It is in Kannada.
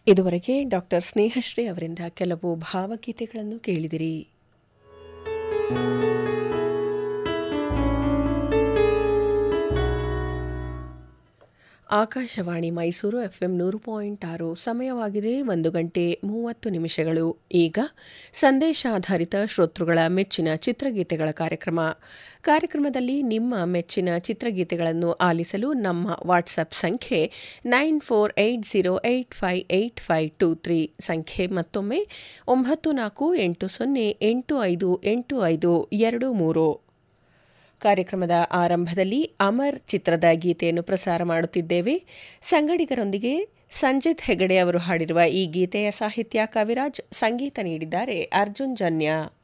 ಇದುವರೆಗೆ ಡಾಕ್ಟರ್ ಸ್ನೇಹಶ್ರೀ ಅವರಿಂದ ಕೆಲವು ಭಾವಗೀತೆಗಳನ್ನು ಕೇಳಿದಿರಿ ಆಕಾಶವಾಣಿ ಮೈಸೂರು ಎಫ್ಎಂ ನೂರು ಪಾಯಿಂಟ್ ಆರು ಸಮಯವಾಗಿದೆ ಒಂದು ಗಂಟೆ ಮೂವತ್ತು ನಿಮಿಷಗಳು ಈಗ ಸಂದೇಶಾಧಾರಿತ ಶ್ರೋತೃಗಳ ಮೆಚ್ಚಿನ ಚಿತ್ರಗೀತೆಗಳ ಕಾರ್ಯಕ್ರಮ ಕಾರ್ಯಕ್ರಮದಲ್ಲಿ ನಿಮ್ಮ ಮೆಚ್ಚಿನ ಚಿತ್ರಗೀತೆಗಳನ್ನು ಆಲಿಸಲು ನಮ್ಮ ವಾಟ್ಸಪ್ ಸಂಖ್ಯೆ nine four eight zero eight five eight five two three ಸಂಖ್ಯೆ ಮತ್ತೊಮ್ಮೆ ಒಂಬತ್ತು ನಾಲ್ಕು ಎಂಟು ಸೊನ್ನೆ ಎಂಟು ಐದು ಎಂಟು ಐದು ಎರಡು ಮೂರು ಕಾರ್ಯಕ್ರಮದ ಆರಂಭದಲ್ಲಿ ಅಮರ್ ಚಿತ್ರದ ಗೀತೆಯನ್ನು ಪ್ರಸಾರ ಮಾಡುತ್ತಿದ್ದೇವೆ ಸಂಗಡಿಗರೊಂದಿಗೆ ಸಂಜಿತ್ ಹೆಗಡೆ ಅವರು ಹಾಡಿರುವ ಈ ಗೀತೆಯ ಸಾಹಿತ್ಯ ಕವಿರಾಜ್ ಸಂಗೀತ ನೀಡಿದ್ದಾರೆ ಅರ್ಜುನ್ ಜನ್ಯ